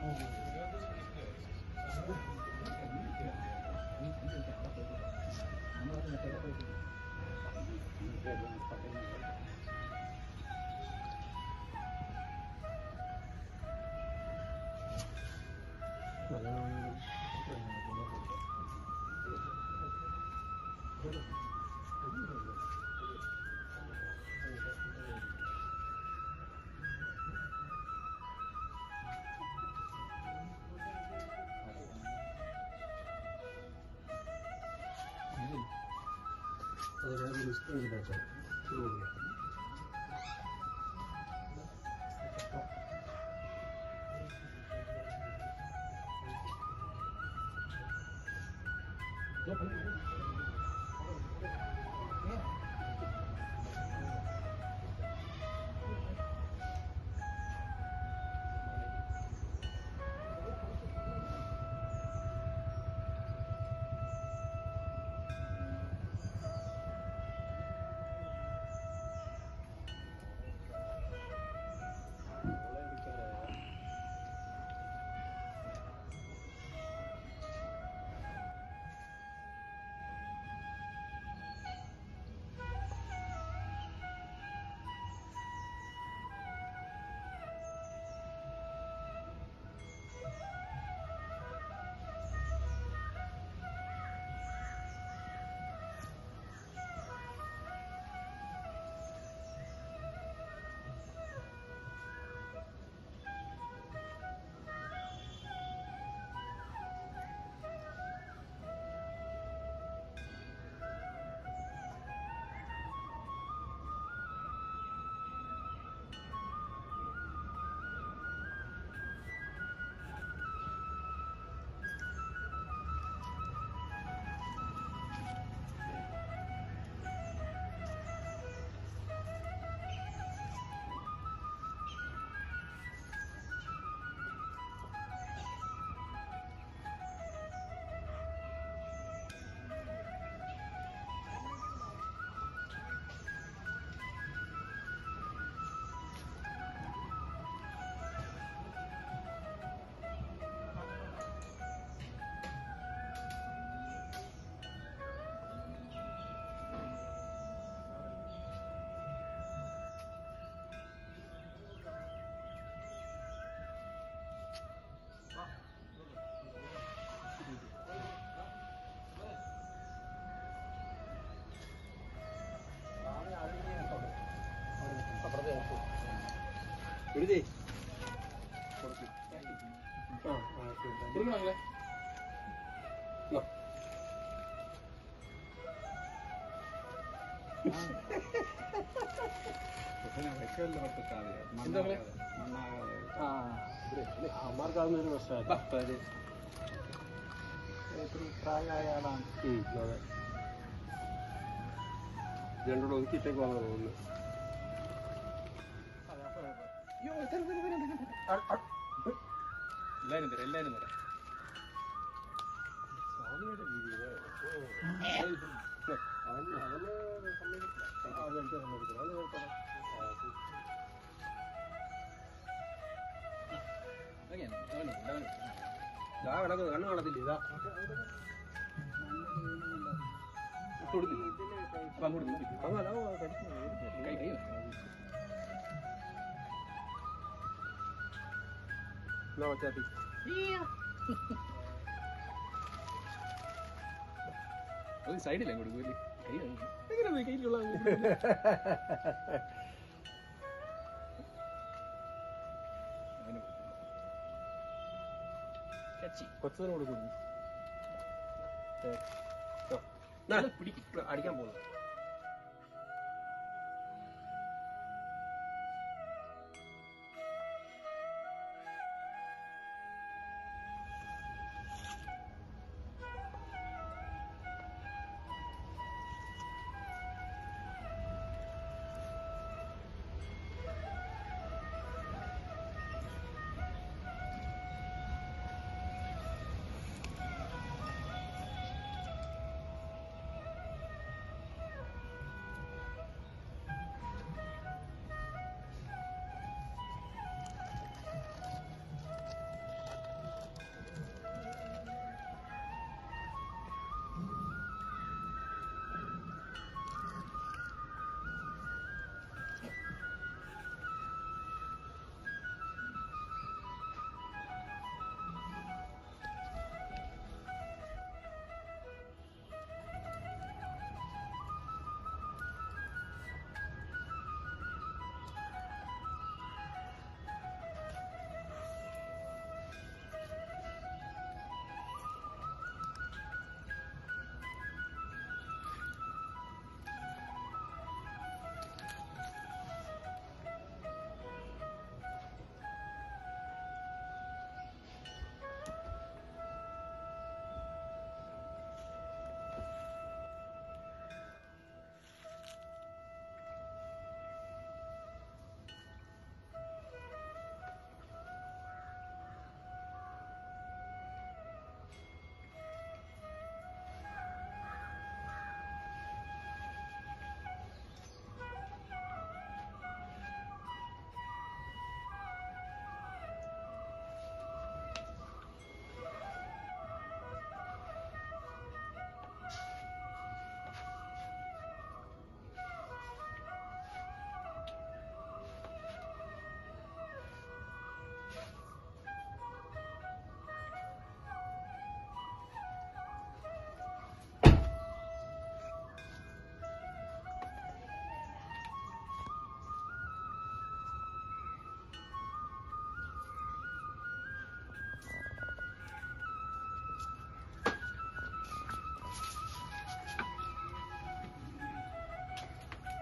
എഴുതി അമ്മാർക്കാവുന്ന ഒരു പ്രശ്നമല്ല പ്രായമായ ആളാണ് അതെ രണ്ടോട് ഒതുക്കിയിട്ടേക്ക് വന്നു തോന്നുന്നു എല്ലാരും തരാം എല്ലാരും തരാം സ്വാമിയുടെ വീട് അവന് അവന് സമ്മതിക്കില്ല അതെനിക്ക് സമ്മതിക്കില്ല അത് കുഴപ്പമില്ല ഓക്കെയാണ് അവന് അവന് ഇതാ കിടക്കുന്നു കണ്ണു കാണത്തില്ല ഇതാ ഇട്ട് കൊടുത്തില്ല അപ്പൊ അങ്ങോട്ട് നോക്കി അതല്ല ഓ, കടിക്കുന്നു. കൈ കൈ എന്നാ വച്ചാത്തി ഒരു സൈഡില്ല അങ്ങോട്ട് പോയി കൈ വാങ്ങി. എങ്ങനെ പോയി കയ്യിലുള്ള അവന് കച്ചി കൊച്ചതിന് കൊടുക്കുന്നു പിടിക്കും അടിക്കാൻ പോകുന്നു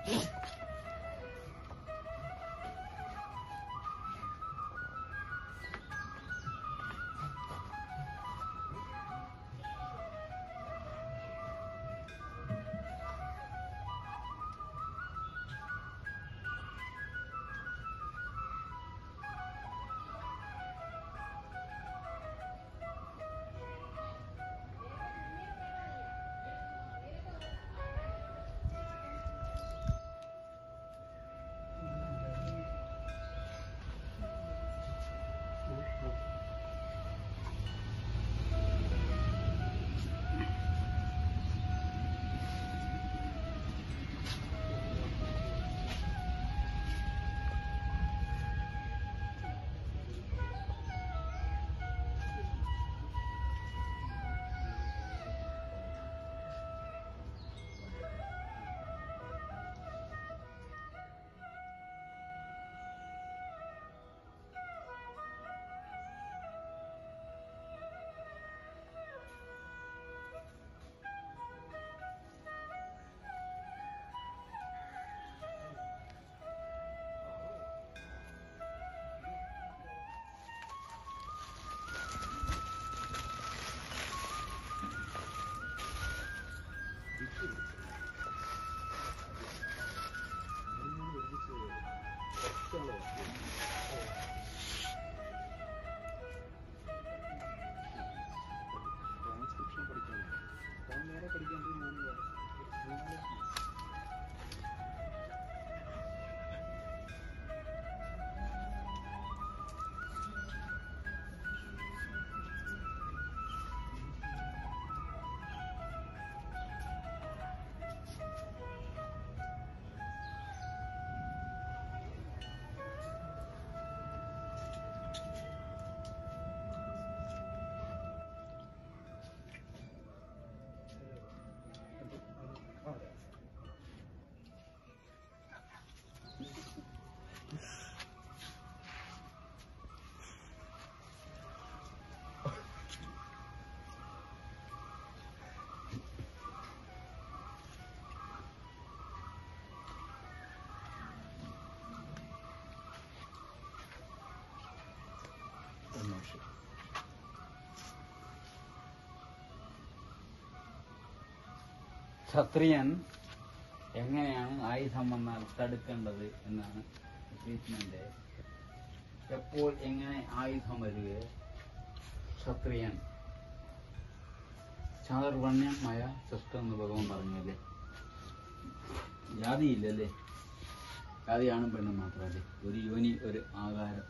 ട്രാൻസ്ക്രിപ്ഷൻ പഠിക്കണം താൻ നേരെ പഠിക്കാൻ ഞാൻ വേറെ ഒരു നിമിഷം ക്ഷത്രിയൻ എങ്ങനെയാണ് ആയുധം വന്നാൽ തടുക്കേണ്ടത് എന്നാണ് ട്രീറ്റ്മെന്റ് എപ്പോൾ എങ്ങനെ ആയുധം വരിക ക്ഷത്രിയൻ ചാതുർവർണ്യമായ സൃഷ്ടം എന്ന് ഭഗവാൻ പറഞ്ഞല്ലേ ജാതിയില്ലല്ലേ ജാതിയാണും പെണ്ണും മാത്രമല്ലേ ഒരു യോനി ഒരു ആകാരം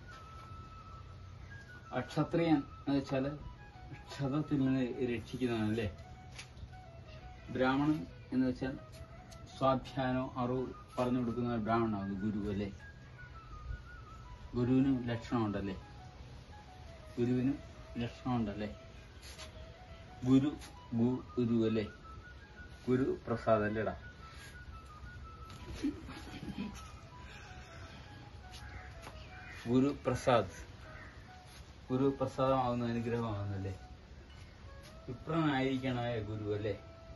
അക്ഷത്രിയൻ എന്ന് വെച്ചാല് ക്ഷതത്തിൽ നിന്ന് രക്ഷിക്കുന്നതാണല്ലേ ബ്രാഹ്മണൻ എന്ന് വെച്ചാൽ സ്വാധ്യാനോ അറിവ് പറഞ്ഞു കൊടുക്കുന്ന ബ്രാഹ്മണനാണ് ഗുരു അല്ലേ ഗുരുവിന് ലക്ഷണമുണ്ടല്ലേ ഗുരുവിന് ലക്ഷണമുണ്ടല്ലേ ഗുരു ഗു- ഗുരു അല്ലേ ഗുരു പ്രസാദ് അല്ലേടാ ഗുരു പ്രസാദ് ഗുരു പ്രസാദമാകുന്ന അനുഗ്രഹമാകുന്നല്ലേ വിപ്രനായിരിക്കണമായ ഗുരു അല്ലേ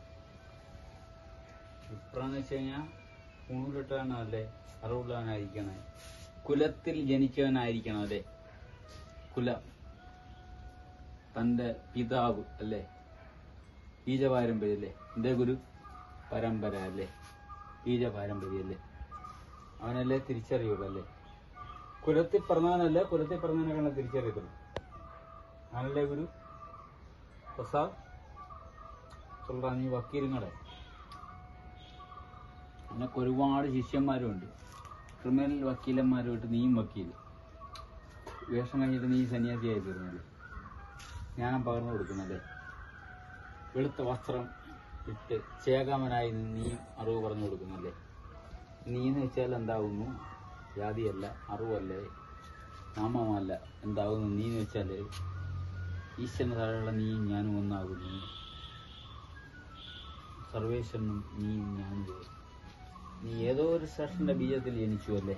വിപ്രെന്ന് വെച്ച് കഴിഞ്ഞാൽ ഊണിലിട്ടവനല്ലേ അറിവുള്ളവനായിരിക്കണേ കുലത്തിൽ ജനിച്ചവനായിരിക്കണം അല്ലേ കുലം തന്റെ പിതാവ് അല്ലേ ബീജപാരമ്പര്യം അല്ലേ എന്റെ ഗുരു പരമ്പര അല്ലേ ബീജപാരമ്പര്യം അല്ലേ അവനല്ലേ തിരിച്ചറിയുള്ളൂ അല്ലേ കുലത്തിൽ പറഞ്ഞവനല്ലേ കുലത്തിൽ പറഞ്ഞവനെ തിരിച്ചറിയത്തുള്ളൂ അവനല്ലേ ഗുരു പ്രസാദ് சொல்றான் നീ വക്കീലുങ്ങളെ നിനക്ക് ഒരുപാട് ശിഷ്യന്മാരുണ്ട് ക്രിമിനൽ വക്കീലന്മാരുമായിട്ട് നീയും വക്കീല് വേഷം കഴിഞ്ഞിട്ട് നീ സന്യാസിയായി തീർന്നല്ലേ ജ്ഞാനം പകർന്നു കൊടുക്കുന്നല്ലേ വെളുത്ത വസ്ത്രം ഇട്ട് ചേകാമനായി നിന്ന് നീയും അറിവ് പറഞ്ഞു കൊടുക്കുന്നല്ലേ നീ എന്ന് വെച്ചാൽ എന്താകുന്നു ജാതിയല്ല അറിവല്ലേ നാമമല്ല എന്താകുന്നു നീ എന്ന് വെച്ചാൽ ഈശ്വരന് താഴെയുള്ള നീയും ഞാനും ഒന്നാകുന്നു സർവേശ്വരനും നീയും ഞാനും വേറെ. നീ ഏതോ ഒരു ഷഷ്ടന്റെ ബീജത്തിൽ ജനിച്ചു അല്ലേ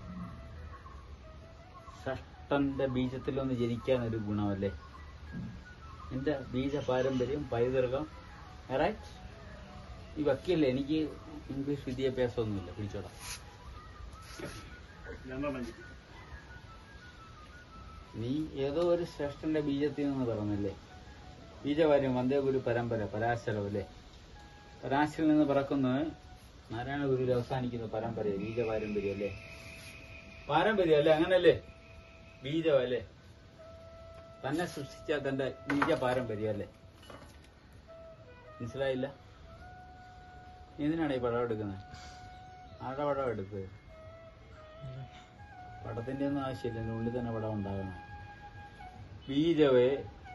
ഷഷ്ടന്റെ ബീജത്തിൽ ഒന്ന് ജനിക്കാൻ ഒരു ഗുണമല്ലേ നിന്റെ ബീജ പാരമ്പര്യം പൈതൃകം റൈറ്റ് ഈ വക്കീലല്ലേ എനിക്ക് ഇംഗ്ലീഷ് വിദ്യാഭ്യാസമൊന്നുമില്ല പിടിച്ചോടാം രണ്ടെണ്ണം നീ ഏതോ ഒരു ശ്രേഷ്ഠന്റെ ബീജത്തിൽ നിന്ന് പറഞ്ഞല്ലേ ബീജവാര്യം വന്ദേഗുരു പരമ്പര പരാശരം അല്ലേ പരാശരിൽ നിന്ന് പിറക്കുന്നത് നാരായണ ഗുരുവിൽ അവസാനിക്കുന്ന പരമ്പര ബീജപാരമ്പര്യം അല്ലേ പാരമ്പര്യം അല്ലേ അങ്ങനല്ലേ ബീജമല്ലേ തന്നെ സൃഷ്ടിച്ച തന്റെ ബീജ പാരമ്പര്യം അല്ലേ മനസ്സിലായില്ല നീ എന്തിനാണ് ഈ പടം എടുക്കുന്നത് ആരുടെ പടം എടുത്തത് പടത്തിന്റെ ഒന്നും ആവശ്യമില്ല എൻ്റെ ഉള്ളിൽ തന്നെ പടം ഉണ്ടാകണം ബീജവേ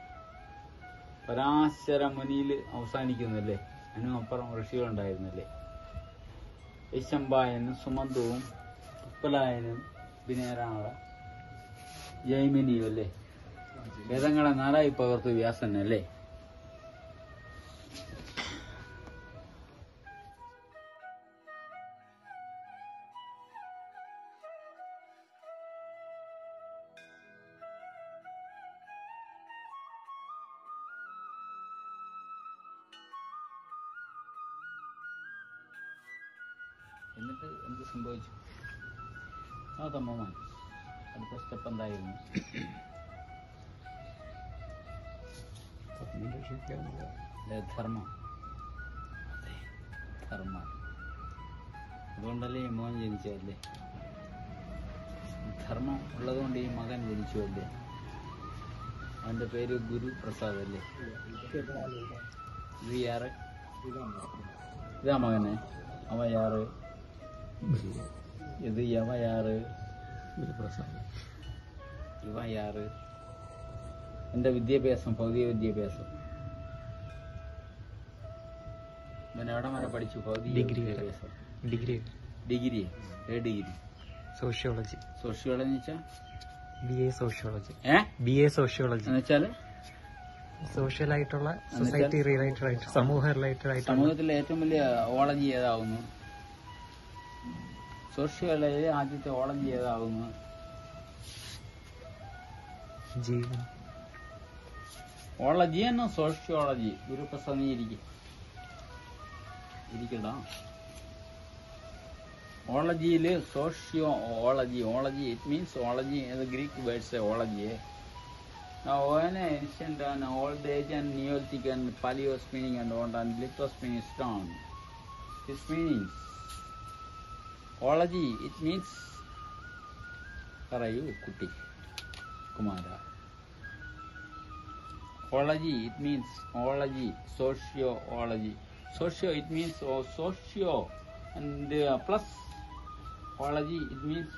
പരാശര മുനിയിൽ അവസാനിക്കുന്നല്ലേ അതിനും അപ്പുറം ഋഷികളുണ്ടായിരുന്നല്ലേ യശമ്പായനും സുമന്തുവും ഉപ്പലായനും ബിനേരാണ ജൈമിനിയും അല്ലേ വേദങ്ങളെ നാലായി പകർത്തു വ്യാസൻ അല്ലേ എന്നിട്ട് എന്ത് സംഭവിച്ചു ആ തമ്മമാൻ അടുത്ത സ്റ്റെപ്പ് എന്തായിരുന്നു അതെ, ധർമ്മം അതെ ധർമ്മം അതുകൊണ്ടല്ലേ ഈ മോൻ ജനിച്ചതല്ലേ ധർമ്മം ഉള്ളതുകൊണ്ട് ഈ മകൻ ജനിച്ചു അല്ലേ അവന്റെ പേര് ഗുരു പ്രസാദ് അല്ലേ ഇത് യാറ് ഇതാ മകനെ അവ യാറ് ഇത് യവ യാറ് ഇവ യാറ് എന്റെ വിദ്യാഭ്യാസം ഭൗതിക വിദ്യാഭ്യാസം ഇവൻ എവിടെ വരെ പഠിച്ചു ഭൗതിക ഡിഗ്രി വരെ. വിദ്യാഭ്യാസം ഡിഗ്രി ഡിഗ്രി ഏ ഡിഗ്രി സോഷ്യോളജി സോഷ്യോളജി എന്ന് വെച്ചാ ബി എ സോഷ്യോളജി ഏ ബി എ സോഷ്യോളജി എന്ന് വെച്ചാല് സോഷ്യൽ ആയിട്ടുള്ള സൊസൈറ്റി റിലേറ്റഡ് ആയിട്ട് സമൂഹ റിലേറ്റഡ് ആയിട്ടുള്ള സമൂഹത്തിലെ ഏറ്റവും വലിയ ഓളജി ഏതാവുന്നു സോഷ്യോളജിയിലെ ആദ്യത്തെ ഓളജി ഏതാവുന്നു ജീവൻ ഓളജി എന്നോ സോഷ്യോളജി ഗുരുപ്രസാദ് നീ ഇരിക്കും ഇരിക്കടാ ഓളജിയില് socio ology ology it means ology Greek words ology Now, when I ancient and old age and Neolithic and Paleo spinning and old and litho spinning stone, its meanings. Ology, it means പറയൂ കുട്ടി Kumara Ology, it means ology, socio-ology. Socio, it means oh, socio, and uh, plus ology, it means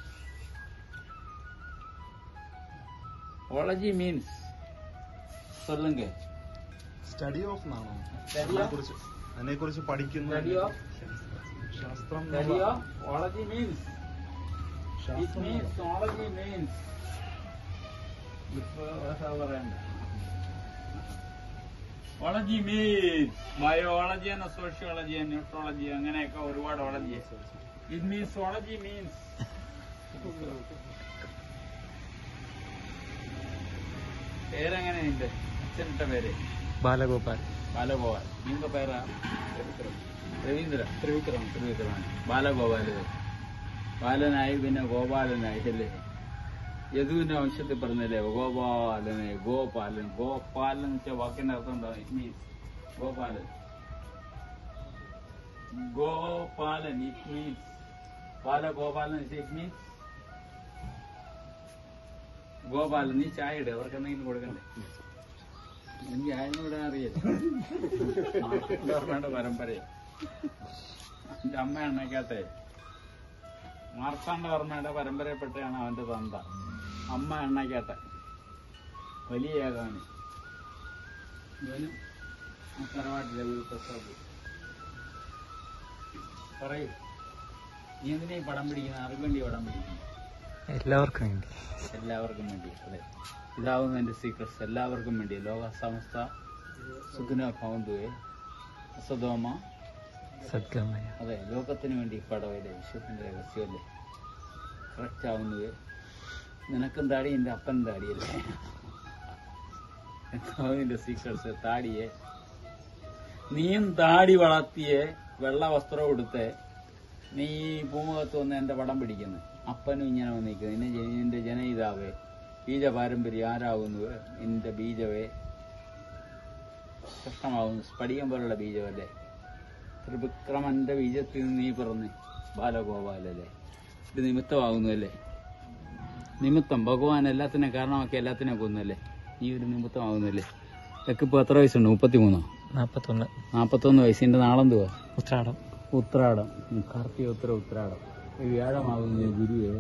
ology means சொல்லுங்க study of എന്നാണോ Study of? അതിനെക്കുറിച്ച് അതിനെക്കുറിച്ച് പഠിക്കുന്ന study of ശാസ്ത്രം study of ology means it ശാസ്ത്രം means ology means ഇപ്പൊ ഭാഷ പറയണ്ട ഓളജി മീൻസ് ബയോളജി എന്ന സോഷ്യോളജി ന്യൂട്രോളജി അങ്ങനെയൊക്കെ ഒരുപാട് ology it means ology means പേരെങ്ങനെ നിന്റെ അച്ഛനിട്ട പേര് ബാലഗോപാൽ ബാലഗോപാൽ നിന്റെ പേരാ രവീന്ദ്ര ത്രിവിക്രം ത്രിവിക്രമാണ് ബാലഗോപാല് ബാലനായി പിന്നെ ഗോപാലനായി അല്ലേ യദുവിന്റെ വംശത്തിൽ പറഞ്ഞല്ലേ ഗോപാലനെ ഗോപാലൻ ഗോപാലൻ എന്ന് വെച്ചാൽ വാക്കിന്റെ അർത്ഥം എന്താ it means Gopalan Gopalan it means Balagopalan it means Gopalan നീ ചായ ഇട് അവർക്ക് എന്തെങ്കിലും കൊടുക്കണ്ടേ എനിക്ക് ആയതിനോട് അറിയില്ല ഓർമ്മയുടെ പരമ്പരയാ എന്റെ അമ്മ എണ്ണയ്ക്കകത്തെ മാർത്താണ്ഡവർമ്മയുടെ പരമ്പരയിൽപ്പെട്ടാണ് അവന്റെ തന്ത അമ്മ എണ്ണയ്ക്കകത്തെ വലിയ ഏകാണ് ഇവനും ആ തറവാട്ടിലെ ഒരു പ്രസാദ് പറയൂ നീ എന്തിനാ ഈ പടം പിടിക്കുന്ന ആർക്ക് വേണ്ടി പടം പിടിക്കുന്നു എല്ലാവർക്കും വേണ്ടി എല്ലാവർക്കും വേണ്ടി അതെ ഇതാവുന്ന എന്റെ സീക്രട്സ് എല്ലാവർക്കും വേണ്ടി ലോക സമസ്ത സുഖന ഭവന്തുവെ അസദോമ സദ്ഗമയ അതെ ലോകത്തിന് വേണ്ടി പടവല്ലേ വിശ്വത്തിന്റെ രഹസ്യമല്ലേ കറക്റ്റ് ആവുന്നത് നിനക്കും താടി എന്റെ അപ്പൻ താടിയല്ലേ എന്താവും എന്റെ സീക്രട്സ് താടിയെ നീയും താടി വളർത്തിയേ വെള്ള വസ്ത്രം ഉടുത്ത് നീ ഈ ഭൂമുഖത്ത് വന്ന് എന്റെ പടം പിടിക്കുന്നു അപ്പനും ഇങ്ങനെ വന്നിരിക്കുന്നു നിന്നെ ജന- നിന്റെ ജനയിതാവേ ബീജ പാരമ്പര്യം ആരാകുന്നു നിന്റെ ബീജവേ കഷ്ടമാകുന്നു സ്ഫടികം പോലുള്ള ബീജമല്ലേ ത്രിവിക്രമന്റെ ബീജത്തിൽ നിന്ന് നീ പിറന്ന് ബാലഗോപാലല്ലേ ഇത് നിമിത്തമാകുന്നു അല്ലേ നിമിത്തം ഭഗവാൻ എല്ലാത്തിനും കാരണമാക്കി എല്ലാത്തിനും കൊന്നല്ലേ നീ ഒരു നിമിത്തമാകുന്നല്ലേ ഇതൊക്കെ ഇപ്പൊ എത്ര വയസ്സുണ്ട് മുപ്പത്തിമൂന്നോ നാപ്പത്തൊന്ന് നാപ്പത്തൊന്ന് വയസ്സിന്റെ നാളെന്തുവാ ഉത്രാടം ഉത്രാടം ഉം, കാർത്തിക ഉത്തര ഉത്രാടം ഈ വ്യാഴമാകുന്ന ഗുരുവേ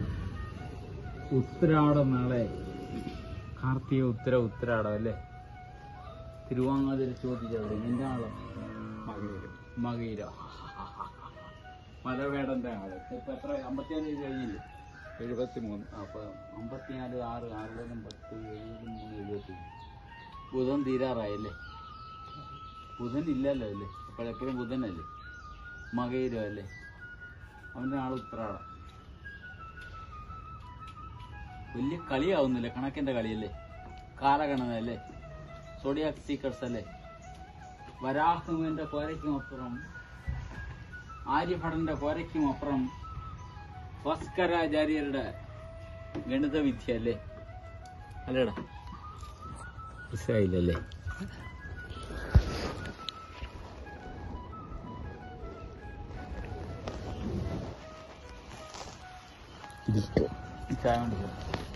ഉത്രാടം നാളെ കാർത്തിക ഉത്തര ഉത്രാടം അല്ലേ തിരുവാങ്ങാതിര ചോദിച്ചവിടെ നിന്റെ ആളോ മകയിര മലവേടന്റെ ആള് ഇപ്പൊ എത്ര അമ്പത്തിനാല് കഴിഞ്ഞില്ലേ എഴുപത്തി മൂന്ന് അപ്പൊ അമ്പത്തിനാല് ആറ് ആറിലും പത്ത് ഏഴ് മൂന്ന് എഴുപത്തി ബുധൻ തീരാറായല്ലേ ബുധൻ ഇല്ലല്ലോ അല്ലേ അപ്പോഴെപ്പോഴും ബുധനല്ലേ മകയിരം അല്ലേ അവന്റെ ആള് ഉത്രാടം വലിയ കളിയാവുന്നില്ല കണക്കിന്റെ കളിയല്ലേ കാലഗണന അല്ലേ സോഡിയാക് സീക്കർസ് അല്ലേ വരാഹുവിന്റെ കോരയ്ക്കും അപ്പുറം ആര്യഭടന്റെ കോരയ്ക്കും അപ്പുറം ഭാസ്കരാചാര്യരുടെ ഗണിത വിദ്യ അല്ലേ അല്ലേടാ മനസ്സിലായില്ലല്ലേ ചായ കൊണ്ട് പോ.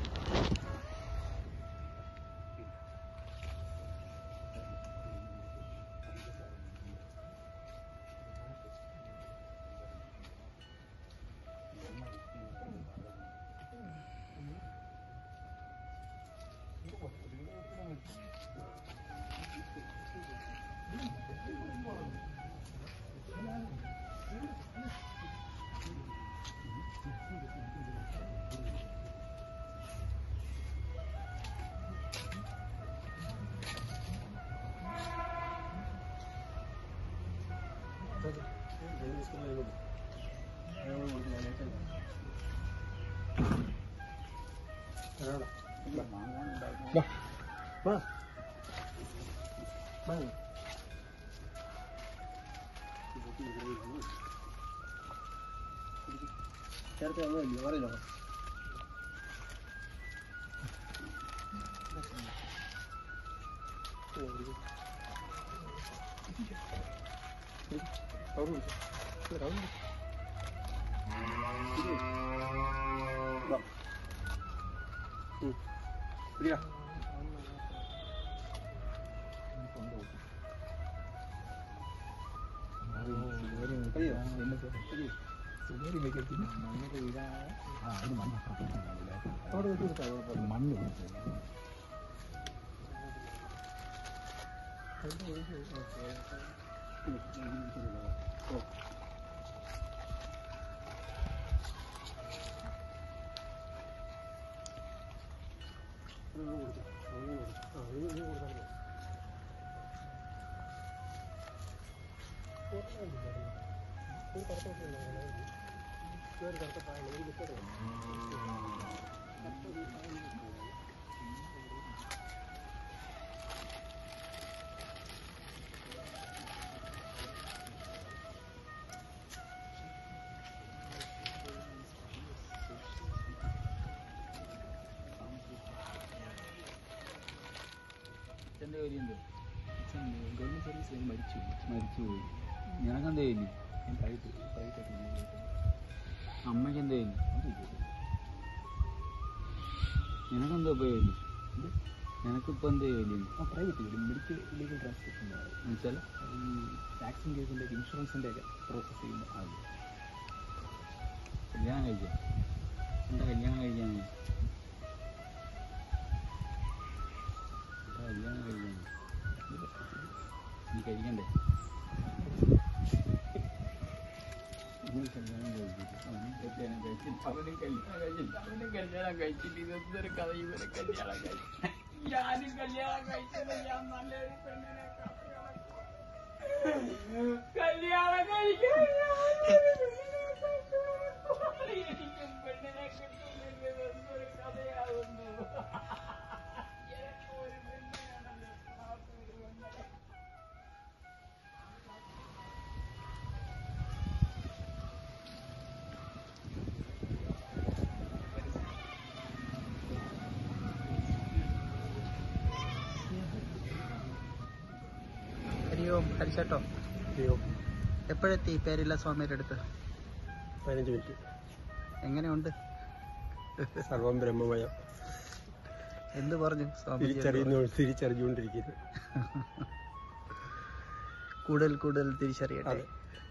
ചേർത്ത് അങ്ങനെയല്ലേ പറയല്ലോ പിടിക്കാം കഴിയോ കഴിയോ അവിടെ വെച്ച് കൊടുത്താൽ കുഴപ്പമില്ല മണ്ണ് അച്ഛന്റെ ജോലി എന്തോ ഗവൺമെന്റ് സർവീസ് മരിച്ചു മരിച്ചുപോയി നിനക്കെന്താ ജോലി ഞാൻ പ്രൈവറ്റ് പ്രൈവറ്റ് അമ്മയ്ക്ക് എന്താ ജോലി നിനക്കെന്താ ഇപ്പൊ ജോലി നിനക്കിപ്പോ എന്താ ജോലി ആ പ്രൈവറ്റ് മെഡിക്കൽ ലീഗൽ ട്രാൻസ്ലേഷൻ എന്നുവെച്ചാൽ ഈ വാക്സിൻ കേസിൻ്റെ ഇൻഷുറൻസിൻ്റെ ഒക്കെ പ്രോസസ്സ് ചെയ്യുന്ന ആൾ കല്യാണം കഴിച്ചോ എന്താ കല്യാണം കഴിക്കാൻ എന്താ കല്യാണം കഴിക്കാൻ നീ കഴിക്കണ്ടേ നീ കല്യാണം കഴിച്ചിട്ട് അവനും കല്യാണം കഴിച്ചിട്ട് അവനും കല്യാണം കഴിച്ചിട്ട് അവനും കല്യാണം കഴിച്ചിട്ട് ഇതൊരു കഥ ഇവരെ കല്യാണം കഴിച്ചു ഞാനും കല്യാണം കഴിച്ചത് ഞാൻ നല്ലൊരു പെണ്ണിനെ കാത്തു നടക്കും. കല്യാണം കഴിക്കാൻ എനിക്കും പെണ്ണിനെ കിട്ടുന്നില്ല എന്നൊരു കഥയാവുന്നു എനിക്ക് ഒരു പെണ്ണിനാണല്ലോ കാത്തു വരുന്നത്. ഹരി ഓം ഹരിച്ചേട്ടോ അയ്യോ എപ്പോഴെത്തി പേരില്ല സ്വാമിയുടെ അടുത്ത് പതിനഞ്ച് മിനിറ്റ് എങ്ങനെയുണ്ട് സർവം ബ്രഹ്മമയം എന്ത് പറഞ്ഞു സ്വാമി തിരിച്ചറിയുന്നു തിരിച്ചറിഞ്ഞുകൊണ്ടിരിക്കുന്നു കൂടുതൽ കൂടുതൽ തിരിച്ചറിയട്ടെ അതെ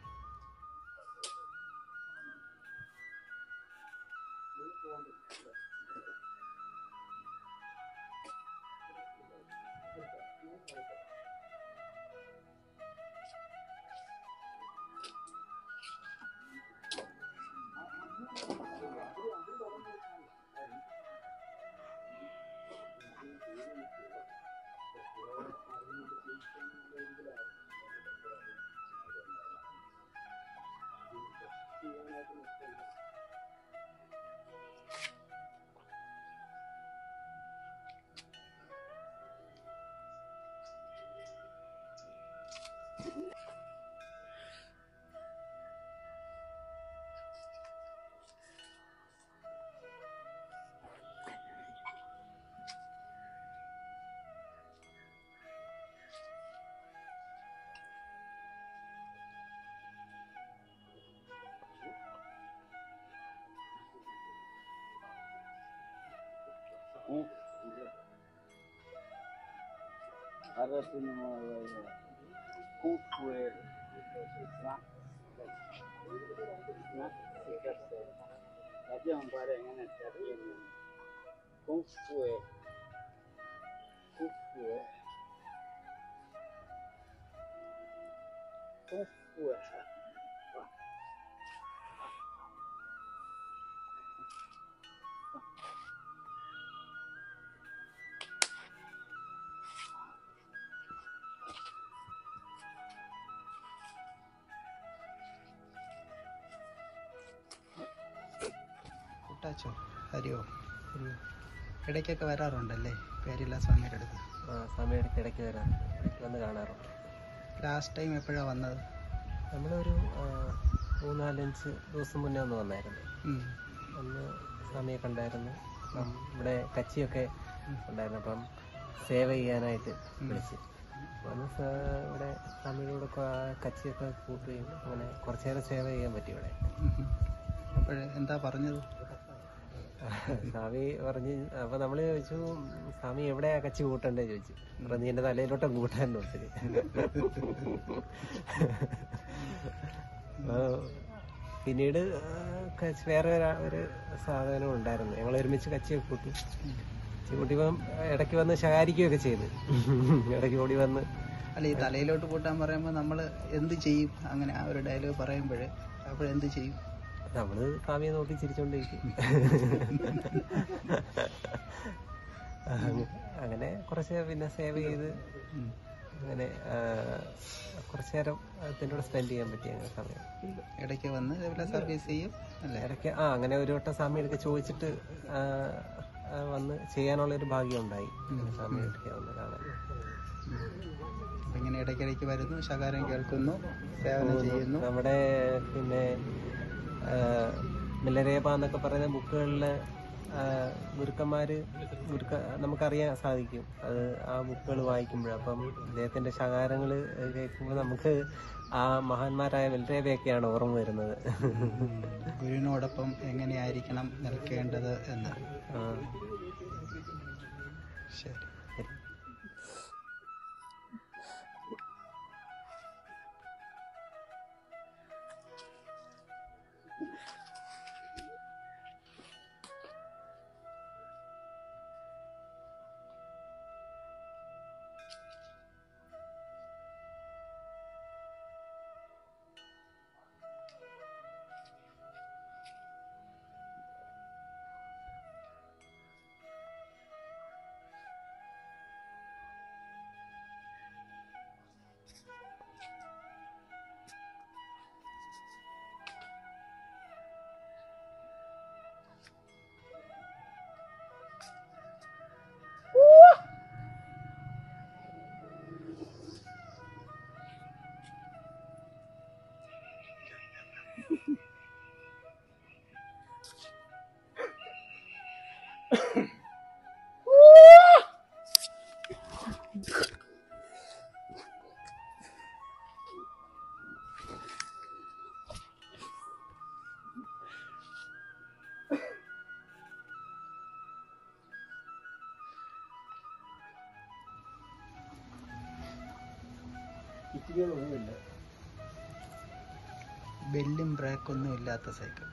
കുട്ടാച്ചോ ഹരി ഓം ഹരി ഓം ഇടയ്ക്കൊക്കെ വരാറുണ്ടല്ലേ പേരില്ല സ്വാമിയുടെ അടുത്ത് സമയത്ത് ഇടയ്ക്ക് വരാം ഇടയ്ക്ക് വന്ന് കാണാറുണ്ട് ലാസ്റ്റ് ടൈം എപ്പോഴാണ് വന്നത് നമ്മളൊരു ആ, മൂന്നാലഞ്ച് ദിവസം മുന്നേ ഒന്ന് വന്നായിരുന്നു ഉം. അന്ന് സ്വാമിയെ കണ്ടായിരുന്നു അപ്പം ഇവിടെ കച്ചിയൊക്കെ ഉണ്ടായിരുന്നു അപ്പം സേവ ചെയ്യാനായിട്ട് വിളിച്ച് അപ്പം അന്ന് സ- ഇവിടെ സ്വാമിയുടെ കൂടെ കൊ- കച്ചിയൊക്കെ കൂട്ടുകയും അങ്ങനെ കുറച്ചു നേരം സേവ ചെയ്യാൻ പറ്റി ഇവിടെ ഉം. അപ്പോഴ് എന്താ പറഞ്ഞത് സ്വാമി പറഞ്ഞ് അപ്പൊ നമ്മള് ചോദിച്ചു സ്വാമി എവിടെയാ കച്ചി കൂട്ടണ്ടേ ചോദിച്ചു അപ്പൊ നീ എന്റെ തലയിലോട്ടും കൂട്ടാൻ ഒത്തിരി അപ്പൊ പിന്നീട് ആ, കച്ചി വേറെ ഒരാ- ഒരു സാധനം ഉണ്ടായിരുന്നു ഞങ്ങൾ ഒരുമിച്ച് കച്ചിയൊക്കെ കൂട്ടി കച്ചി കൂട്ടിയപ്പം ഇടയ്ക്ക് വന്ന് ശകാരിക്കുകയൊക്കെ ചെയ്ത് ഇടയ്ക്ക് ഓടി വന്ന് അല്ല ഈ തലയിലോട്ട് കൂട്ടാൻ പറയുമ്പോൾ നമ്മൾ എന്ത് ചെയ്യും അങ്ങനെ ആ ഒരു ഡയലോഗ് പറയുമ്പോൾ അപ്പോഴെന്ത് ചെയ്യും നമ്മള് സ്വാമിയെ നോക്കി ചിരിച്ചോണ്ടിരിക്കും അങ്ങ- അങ്ങനെ കുറച്ച് പിന്നെ സേവ് ചെയ്ത് ഉം. അങ്ങനെ ആ, കുറച്ച് നേരം അതിൻ്റെ കൂടെ സ്പെൻഡ് ചെയ്യാൻ പറ്റി അങ്ങനെ സമയം ഇടയ്ക്ക് വന്ന് ഇതേപോലെ സർവീസ് ചെയ്യും അല്ലേ ഇടയ്ക്ക് ആ അങ്ങനെ ഒരു വട്ടം സ്വാമി എടുത്ത് ചോദിച്ചിട്ട് ആ, ആ, വന്ന് ചെയ്യാനുള്ള ഒരു ഭാഗ്യം ഉണ്ടായി സ്വാമി എടുക്കുക വന്ന് കാണാൻ അപ്പൊ ഇങ്ങനെ ഇടയ്ക്കിടയ്ക്ക് വരുന്നു ശകാരം കേൾക്കുന്നു സേവനം ചെയ്യുന്നു നമ്മുടെ പിന്നെ ആ, മില്ലരേപ എന്നൊക്കെ പറയുന്ന ബുക്കുകളില് ഗുരുക്കന്മാര് ഗുരുക്ക നമുക്കറിയാൻ സാധിക്കും അത് ആ ബുക്കുകൾ വായിക്കുമ്പോൾ അപ്പം അദ്ദേഹത്തിന്റെ ശകാരങ്ങൾ കേൾക്കുമ്പോൾ നമുക്ക് ആ മഹാന്മാരായ മില്ലരേപയൊക്കെയാണ് ഓർമ്മ വരുന്നത് ഗുരുവിനോടൊപ്പം എങ്ങനെയായിരിക്കണം നിൽക്കേണ്ടത് എന്ന് ആ. ശരി ഇച്ചിരിയൊന്നുമില്ല ബെല്ലും ബ്രേക്കൊന്നും ഇല്ലാത്ത സൈക്കിൾ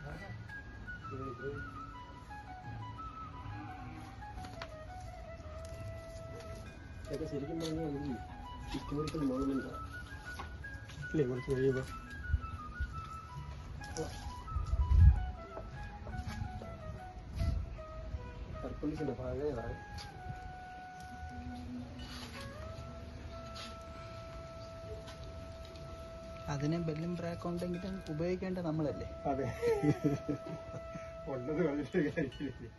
ഇതൊക്കെ ശരിക്കും പറഞ്ഞാൽ ഈ ഹിസ്റ്റോറിക്കൽ മോണമെന്റാണ് ഇല്ലേ കുറച്ച് കഴിയുമ്പോൾ സർക്കുലിച്ചിൻ്റെ പഴയതാണ് അതിന് ബെല്ലും ബ്രേക്കും ഉണ്ടെങ്കിലും ഉപയോഗിക്കേണ്ടത് നമ്മളല്ലേ അതെ ഉള്ളത് കളഞ്ഞിട്ട് കാര്യമില്ല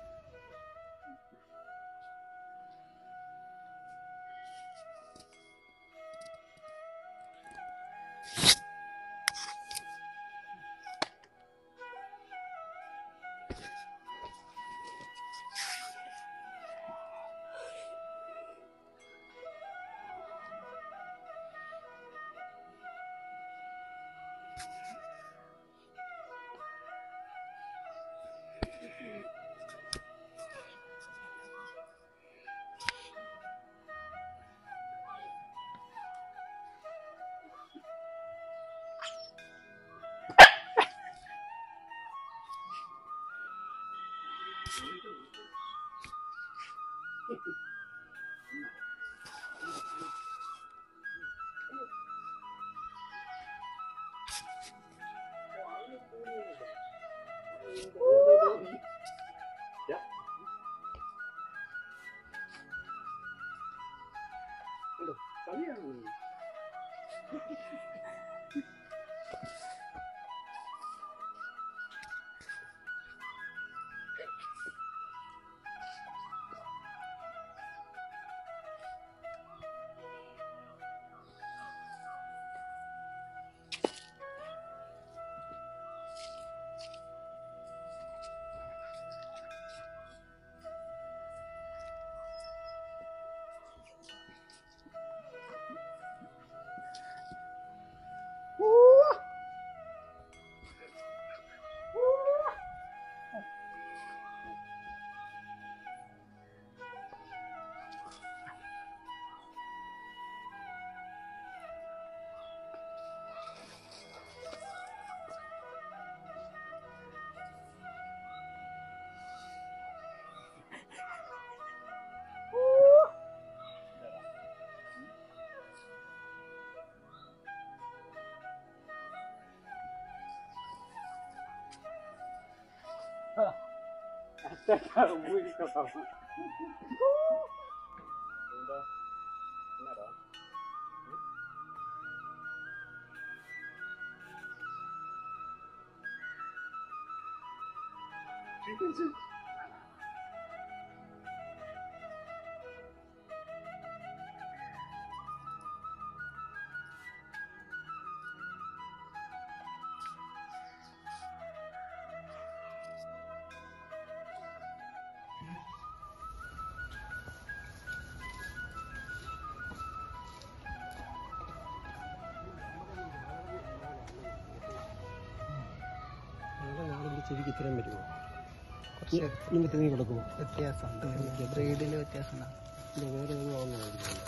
ചെവിക്ക് ഇത്രയും വരുമോ കുറച്ച് നിങ്ങൾ തിങ്ങി കൊടുക്കുമോ വ്യത്യാസമുണ്ട് ബ്രീഡിൽ വ്യത്യാസം ഉണ്ടാവും ഇല്ല വേറെ ഒന്നും ആവുന്നതായിരിക്കും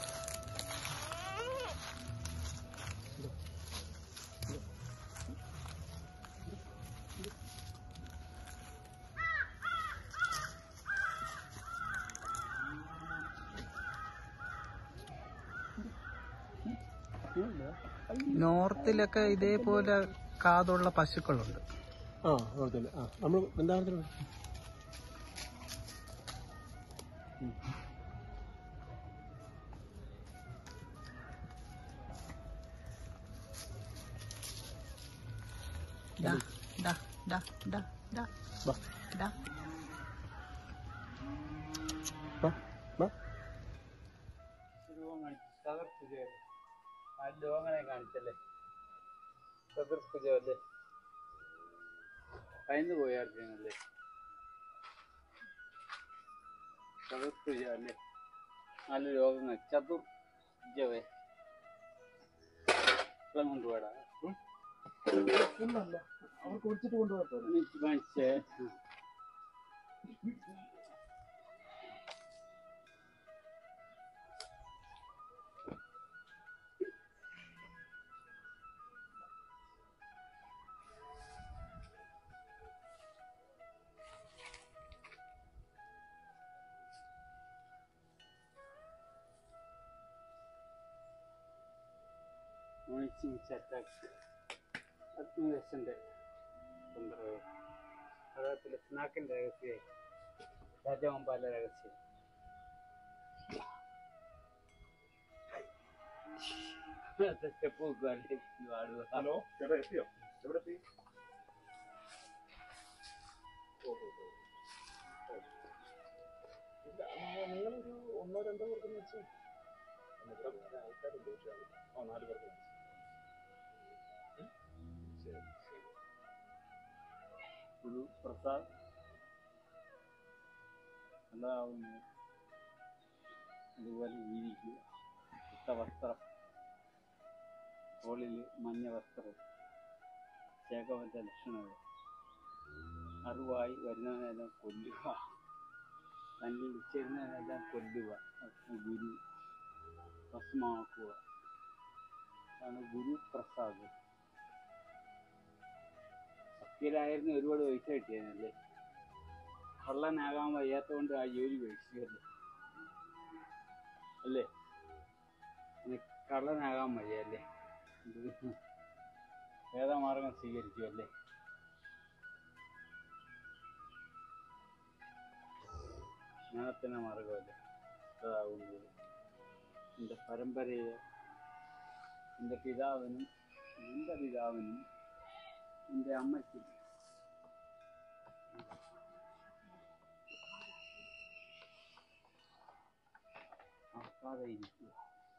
നോർത്തിലൊക്കെ ഇതേപോലെ കാതുള്ള പശുക്കളുണ്ട് ആ കുഴപ്പമില്ല ആ നമ്മൾ ബന്ധാരത്തിലുണ്ട് ഡാ, ഡാ, ഡാ, ഡാ, ഡാ, വാ ഡാ. വാ വാ ലോകനെ കാണിച്ചല്ലേ ചതുർഭുജമല്ലേ കയന്നു പോയാർക്കല്ലേ ചതുർഭുജമല്ലേ നല്ല രോഗങ്ങൾ ചതുർഭുജവേ വെള്ളം കൊണ്ടുപോടാ അവർക്ക് വിളിച്ചിട്ട് കൊണ്ടുപോകാത്ത കാണിച്ചേ മോണിച്ചിങ് അറ്റാക്ക് അഗ്നിവേശന്റെ തന്ത്രവും അതേപോലെ സ്നാക്കിന്റെ രഹസ്യമായി രാജവമ്പാല രഹസ്യം സ്റ്റെപ്പ് വെക്കുക ഹലോ ചേട്ടാ എത്തിയോ എവിടെ എത്തി ഓ, ഓ, ഓ. ഇല്ല, ആ, നിങ്ങളൊരു ഒന്നോ രണ്ടോ പേർക്ക് വെച്ച് ഇവിടെ ആൾക്കാരുണ്ട് പക്ഷേ ആ നാല് പേർക്ക് വെച്ച് ശരി ശരി ഒരു പ്രസാദ് എന്താവുന്നു അതുപോലെ ജീവിക്കുക ഇട്ട വസ്ത്രം തോളിൽ മഞ്ഞ വസ്ത്രം ചേകവന്റെ ലക്ഷണങ്ങൾ അറിവായി വരുന്നതിനെല്ലാം കൊല്ലുക തന്നെ വിളിച്ചിരുന്നതിനെല്ലാം കൊല്ലുക ഗുരു ഭസ്മാക്കുക അതാണ് ഗുരു പ്രസാദ് വക്കീലായിരുന്നു ഒരുപാട് പൈസ കിട്ടിയതല്ലേ കള്ളനാകാൻ വയ്യാത്തതുകൊണ്ട് ആ ജോലി മേടിച്ചല്ലേ അല്ലേ ഇനി കള്ളനാകാൻ വയ്യല്ലേ ഇത് വേദമാർഗം സ്വീകരിച്ചു അല്ലേ ജ്ഞാനത്തിന്റെ മാർഗമല്ലേ അതാകുന്നത് എൻ്റെ പരമ്പരയെ എൻ്റെ പിതാവിനും എൻ്റെ പിതാവിനും എൻ്റെ അമ്മയ്ക്കും മറക്കാതെ ഇരിക്കുക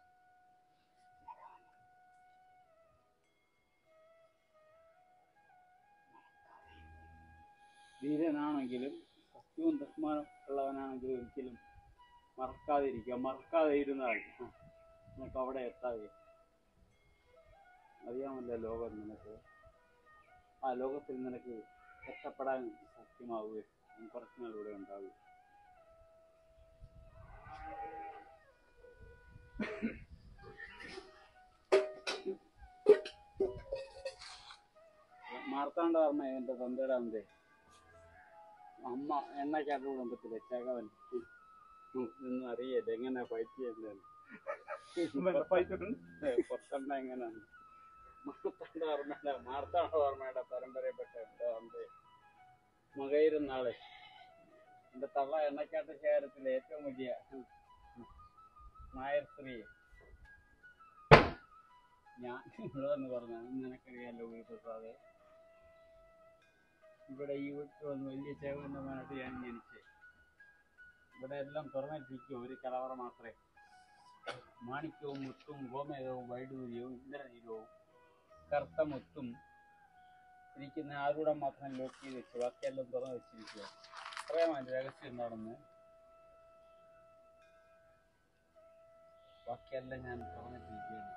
ധീരനാണെങ്കിലും സത്യവും ബഹുമാനം ഉള്ളവനാണെങ്കിലും ഒരിക്കലും മറക്കാതിരിക്കുക മറക്കാതെ ഇരുന്നാൽ ആ, നിനക്ക് അവിടെ എത്താതെ അറിയാമല്ലോ ലോകം നിനക്ക് ആ ലോകത്തിൽ നിനക്ക് രക്ഷപ്പെടാൻ സാധ്യമാവുകയും കുറച്ച് നാൾ ഇവിടെ ഉണ്ടാവുക മാർത്താണ്ഡവർമ്മ എൻ്റെ തന്തയുടെ അന്തേ അമ്മ എണ്ണയ്ക്കകത്ത് കുടുംബത്തിലെ ചകവൻ ഒന്നും അറിയല്ല എങ്ങനെ ഫൈറ്റ് ചെയ്യുന്നതെന്ന് പൊത്തണ്ട എങ്ങനെയാണ് മാർത്താണ്ഡവർമ്മയുടെ മാർത്താണ്ഡവർമ്മയുടെ പരമ്പരയിൽപ്പെട്ട എൻ്റെ അന്തേ മകയിരുന്നാളെ എൻ്റെ തള്ള എണ്ണക്കാട്ട് ശേഖരത്തിലെ ഏറ്റവും വലിയ നായർ സ്ത്രീ ഞാൻ ഇവിടെ എന്ന് പറഞ്ഞ നിനക്കറിയാലോ വീട്ടിൽ ഇവിടെ ഈ വീട്ടിൽ വന്ന് വലിയ ചേവന്നമാനായിട്ട് ഞാൻ ജനിച്ചത് ഇവിടെ എല്ലാം തുറന്നിട്ടിരിക്കും ഒരു കലവറ മാത്രമേ മാണിക്യവും മുത്തും ഗോമേതവും വൈഡൂര്യവും ഇന്ദ്രനീലവും കറുത്ത മുത്തും ഇരിക്കുന്ന ആരൂടെ മാത്രം ലോക്ക് ചെയ്ത് വെച്ചു ബാക്കിയെല്ലാം തുറന്ന് വെച്ചിരിക്കുക പറയാം അതിൻ്റെ രഹസ്യം എന്താണെന്ന് ബാക്കിയെല്ലാം ഞാൻ തുറന്നിട്ടിരിക്കുകയാണ്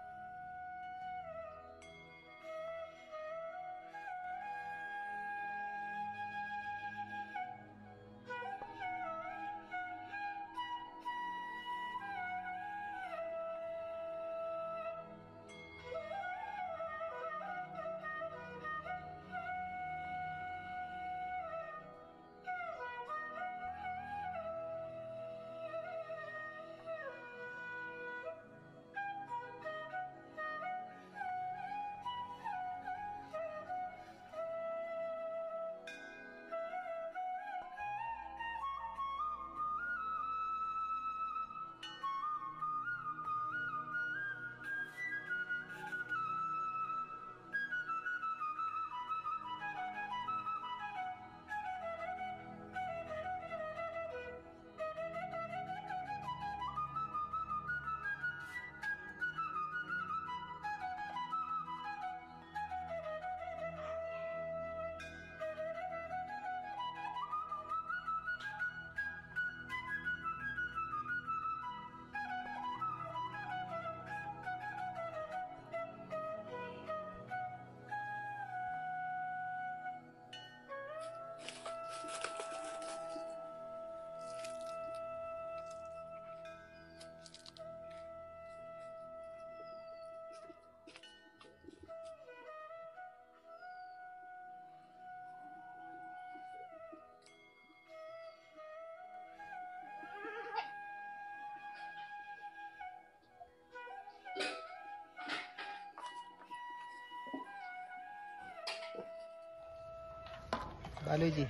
ബാലുജി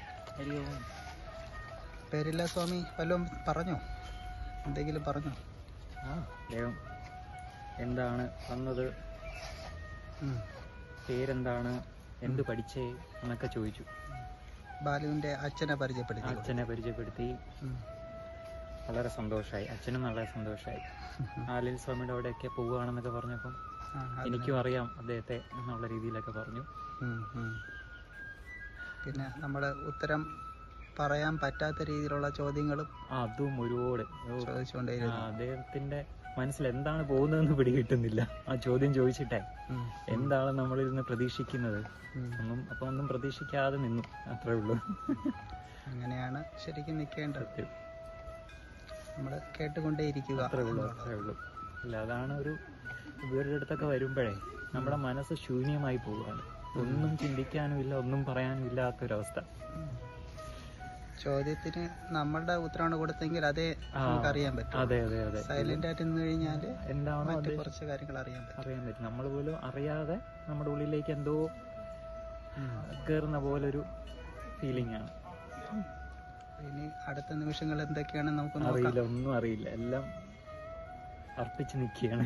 പേരില്ല സ്വാമി വല്ലതും പറഞ്ഞോ എന്തെങ്കിലും പറഞ്ഞോ ആ ദൈവം എന്താണ് വന്നത് ഉം. പേരെന്താണ് എന്ത് പഠിച്ചേ എന്നൊക്കെ ചോദിച്ചു ബാലുവിന്റെ അച്ഛനെ പരിചയപ്പെടുത്തി അച്ഛനെ പരിചയപ്പെടുത്തി ഉം. വളരെ സന്തോഷമായി അച്ഛനും വളരെ സന്തോഷമായി ആലിൽ സ്വാമിയുടെ അവിടെയൊക്കെ പോവുകയാണെന്നൊക്കെ പറഞ്ഞപ്പം ആ, അതിന് എനിക്കും അറിയാം അദ്ദേഹത്തെ എന്നുള്ള രീതിയിലൊക്കെ പറഞ്ഞു ഉം, ഉം. പിന്നെ നമ്മുടെ ഉത്തരം പറയാൻ പറ്റാത്ത രീതിയിലുള്ള ചോദ്യങ്ങളും അതും ഒരുപാട് ഓ, ആ, ചോദിച്ചുകൊണ്ടേയിരുന്നു അദ്ദേഹത്തിന്റെ മനസ്സിൽ എന്താണ് പോകുന്നതെന്ന് പിടികിട്ടുന്നില്ല ആ ചോദ്യം ചോദിച്ചിട്ടേ ഉം. എന്താണ് നമ്മളിരുന്ന് പ്രതീക്ഷിക്കുന്നത് ഉം. ഒന്നും അപ്പൊ ഒന്നും പ്രതീക്ഷിക്കാതെ നിന്നു അത്രേ ഉള്ളൂ അങ്ങനെയാണ് ശരിക്കും നിൽക്കേണ്ടത് സത്യം നമ്മൾ കേട്ടുകൊണ്ടേയിരിക്കുക അത്രേ ഉള്ളൂ എന്നുള്ളത്. അത്രേ ഉള്ളൂ അല്ല അതാണ് ഒരു ഇവരുടെ അടുത്തൊക്കെ വരുമ്പോഴേ നമ്മുടെ മനസ്സ് ശൂന്യമായി പോവുകയാണ് ഒന്നും ചിന്തിക്കാനും ഇല്ല ഒന്നും പറയാനും ഇല്ലാത്തൊരവസ്ഥ ചോദ്യത്തിന് നമ്മളുടെ ഉത്തരമാണ് കൊടുത്തെങ്കിൽ അതേ ആ, നമുക്ക് അറിയാൻ പറ്റും അതെ അതെ അതെ സൈലന്റ് ആയിട്ട് നിന്ന് കഴിഞ്ഞാല് എന്താണോ മറ്റു അത് കുറച്ച് കാര്യങ്ങൾ അറിയാൻ പറ്റും അറിയാൻ പറ്റും നമ്മൾ പോലും അറിയാതെ നമ്മുടെ ഉള്ളിലേക്ക് എന്തോ ഉം. കയറുന്ന പോലൊരു ഫീലിംഗ് ആണ് ഇനി അടുത്ത നിമിഷങ്ങൾ എന്തൊക്കെയാണ് നമുക്ക് അറിയില്ല നോക്കാം ഒന്നും അറിയില്ല എല്ലാം അർപ്പിച്ച് നിൽക്കുകയാണ്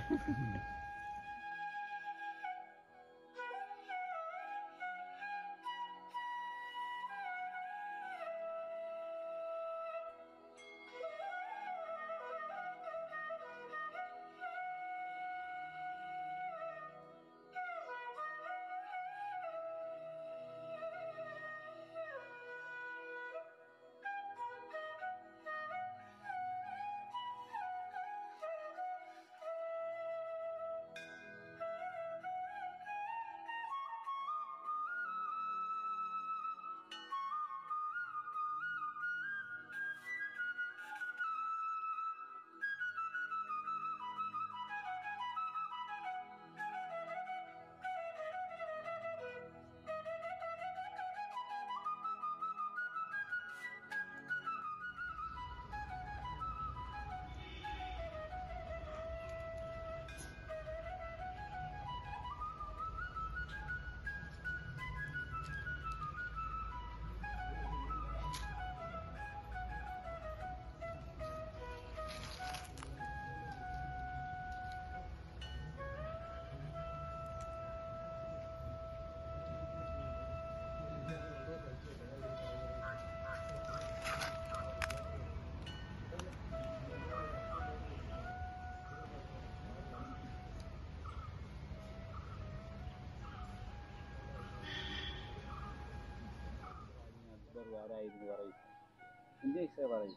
ആരായിരുന്നു പറയും ഇംഗ്ലീഷ് പറയും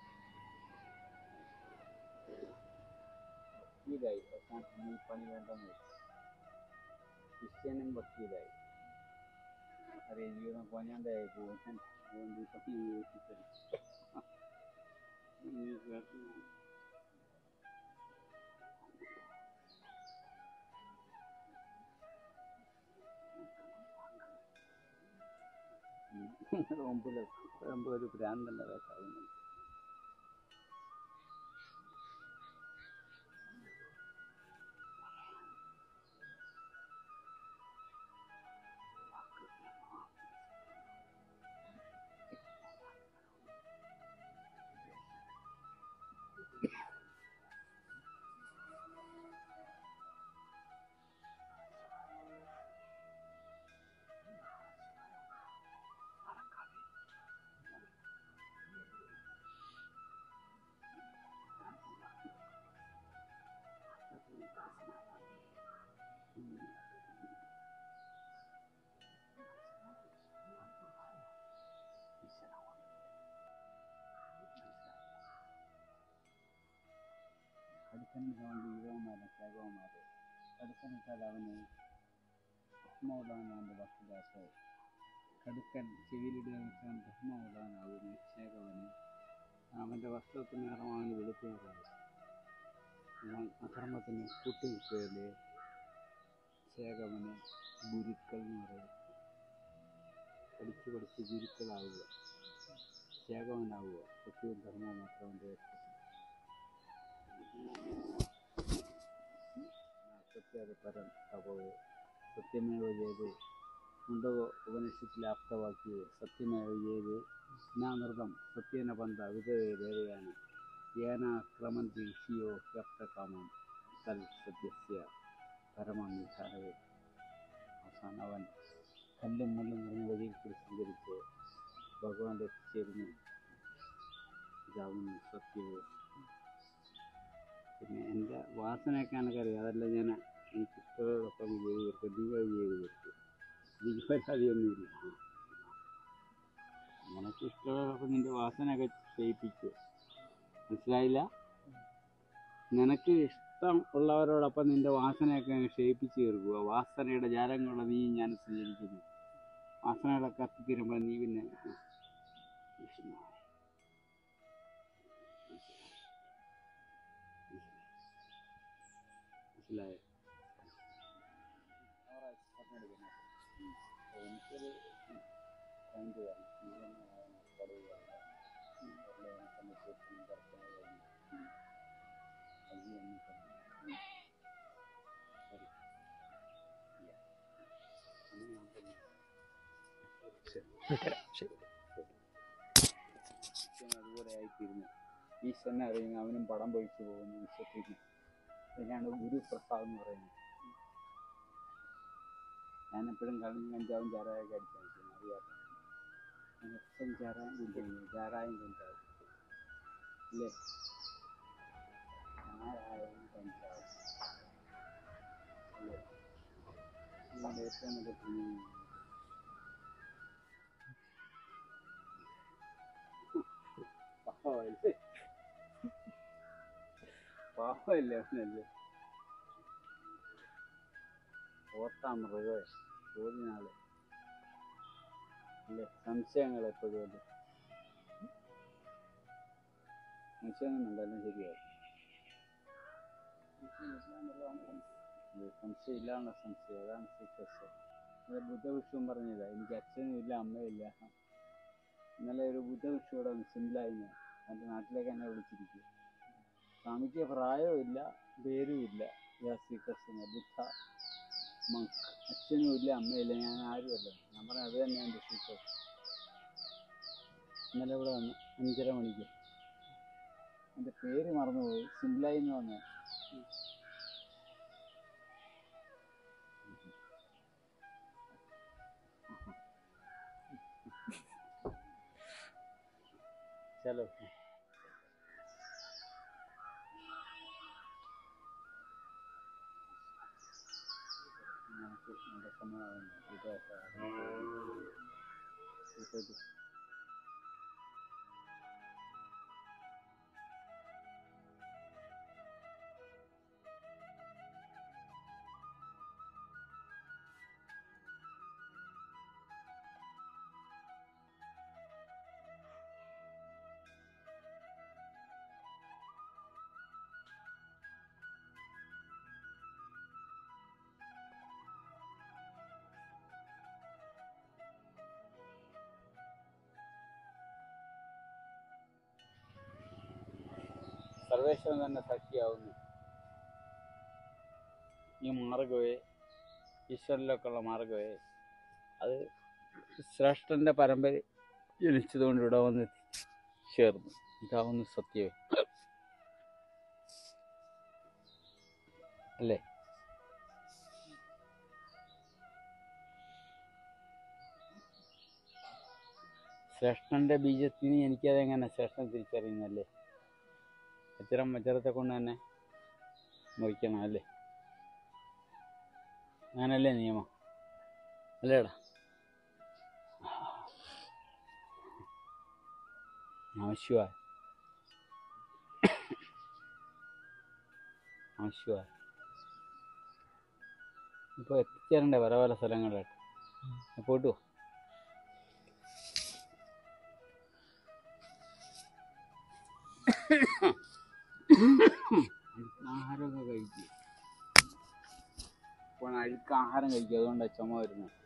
വക്കീലായി അവസാനം ഈ പണി വേണ്ടെന്ന് വെച്ചു ക്രിസ്ത്യനും വക്കീലായി അതേ ജീവിതം കൊഞ്ഞാണ്ടായി പോകും അതുകൊണ്ട് ഈ പണി ഉപേക്ഷിച്ചത്. ഇംഗ്ലീഷുകാർക്ക് മുമ്പിൽ മുമ്പ് ഒരു ഭ്രാന്തന്റെ വേഷമായിരുന്നു അടുക്കനിട്ടാൽ യുവമാരെ ശേഖവന്മാരെ അടുക്കനിട്ടാൽ അവന് ഭസ്മോടാൻ അവൻ്റെ വസ്തുദാസ് കടുക്കൻ ചെവിയിലിടുക വെച്ചാൽ ഭസ്മോടാനാകുന്നു ശേഖവന് അവൻ്റെ വസ്ത്രത്തിന് നിറമാണ് വെളുപ്പ് നിറമാണ് എന്നാൽ അധർമ്മത്തിന് കൂട്ടുകിട്ടുകയല്ലേ ശേഖവന് ഗുരുക്കൾ എന്ന് പറയും പഠിച്ച് പഠിച്ച് ഗുരുക്കളാവുക ശേഖവനാവുക സത്യവും ധർമ്മവും മാത്രം അവൻ്റെ വ്യക്തിത്വം സത്യത് പരം തപോ സത്യമേവ ജയതേ മുണ്ടകോ ഉപനിഷത്തിലെ ആപ്തവാക്യേ സത്യമേവ ഏത് നാമൃതം സത്യേന പന്ത വിധവേ ദേവയാണ് യേന ക്രമന്തി ഋഷിയോ ഹ്യപ്തകാമം തൽ സത്യസ്യ പരമം നിധാനവേ അവസാനം അവൻ കല്ലും മുള്ളും നിറഞ്ഞ വഴിയിൽ കൂടി സഞ്ചരിച്ച് ഭഗവാന്റെ എത്തിച്ചേരുന്നു ഇതാവുന്നു സത്യവും പിന്നെ എൻ്റെ വാസനയൊക്കെ എനിക്കറിയാം അതെല്ലാം ഞാൻ എനിക്ക് ഇഷ്ടത്തോടൊപ്പം ചെയ്ത് തീർക്കും നീ അത് ചെയ്ത് തീർക്കും എനിക്ക് പരാതിയൊന്നുമില്ല നിനക്ക് ഇഷ്ടത്തോടൊപ്പം നിൻ്റെ വാസനയൊക്കെ ചെയ്യിപ്പിക്കുക മനസ്സിലായില്ല നിനക്ക് ഇഷ്ടം ഉള്ളവരോടൊപ്പം നിൻ്റെ വാസനയൊക്കെ അങ്ങ് ക്ഷയിപ്പിച്ച് തീർക്കുക വാസനയുടെ ജാലങ്ങളുടെ നീ ഞാൻ സഞ്ചരിക്കുന്നു വാസനയുടെ കത്തിത്തീരുമ്പോൾ നീ പിന്നെ വിഷമമായി. മനസ്സിലായോ എനിക്കൊരു പോയിന്റ് വേണം നീലമായ കടുവയാണ് വെള്ളയാണ് സമയത്ത് കറക്റ്റാണ് അയ്യൊന്നും തന്നെ ശരി ഇല്ല. അങ്ങനെയാകുമ്പോൾ ഈശ്വരൻ അതുപോലെ ആയിത്തീരുന്നു ഈശ്വരനെ അറിയുന്നു അവനും പടം പൊഴിച്ചു പോകുന്നു വിശ്വസിക്കുന്നു ഇതിനാണ് ഗുരുപ്രസാദം എന്ന് പറയുന്നത് ഞാൻ എപ്പോഴും കളഞ്ഞ് കഞ്ചാവും ചാരായൊക്കെ അടിച്ചാൽ അറിയാത്ത ഞാൻ എപ്പോഴും ചാരായം കൊണ്ടുപോകുന്നു ചാരായം കഞ്ചാവും അല്ലേ ചാരായം കഞ്ചാവും അല്ലേ ഇതിൻ്റെ ഏറ്റവും നല്ല പുണ്യം പാവല്ലേ പാവല്ലേ അവനല്ലേ ഓർത്താ മൃഗേ ചോദ്യനാള് അല്ലേ സംശയങ്ങൾ എപ്പോഴും അല്ലേ സംശയമൊന്നുണ്ടല്ലോ ശരിയായി സംശയം ഇല്ലാനുള്ള സംശയം അതാണ് സീക്രസ് അത് ബുദ്ധവിഷ്ണു പറഞ്ഞതാ എനിക്ക് അച്ഛനും ഇല്ല അമ്മയും ഇല്ല ഇന്നലെ ഒരു ബുദ്ധവിഷ്ണു ഇവിടെ സിംലായിന് എൻ്റെ നാട്ടിലേക്ക് എന്നെ വിളിച്ചിരിക്കും സ്വാമിക്ക് പ്രായവും ഇല്ല പേരും ഇല്ല സീക്രസ് ബുദ്ധ മങ്ക് അച്ഛനും ഇല്ല അമ്മയില്ല ഞാൻ ആരുമല്ല ഞാൻ പറഞ്ഞ അത് തന്നെയാണ് എൻ്റെ സീക്രസ് ഇന്നലെ ഇവിടെ വന്നു അഞ്ചര മണിക്ക് എൻ്റെ പേര് മറന്നുപോയി സിംലായി എന്ന് വന്നു ചലോ നമുക്ക് നമ്മുടെ സമയമാകുന്നു ഇത് സർവേശ്വരൻ തന്നെ സാക്ഷിയാവുന്നു ഈ മാർഗവേ ഈശ്വരനിലേക്കുള്ള മാർഗവേ അത് ശ്രേഷ്ഠൻ്റെ പരമ്പര ജനിച്ചതുകൊണ്ട് ഇവിടെ വന്ന് ചേർന്നു ഇതാവുന്നു സത്യമേ അല്ലേ ശ്രേഷ്ഠൻ്റെ ബീജത്തിന് എനിക്കതെങ്ങനെ ശ്രേഷ്ഠൻ തിരിച്ചറിയുന്നല്ലേ വജ്രം വജ്രത്തെ കൊണ്ട് തന്നെ മുറിക്കണം അല്ലേ അങ്ങനല്ലേ നിയമം അല്ലേടാ നമശിവായ നമശിവായ ഇപ്പോൾ എത്തിച്ചേരണ്ടേ പല പല സ്ഥലങ്ങളിലായിട്ട് പോട്ടു ആഹാരമൊക്കെ കഴിക്കുക ഇപ്പോൾ അഴുക്ക് ആഹാരം കഴിക്കുക അതുകൊണ്ടാണ് ചുമ വരുന്നത്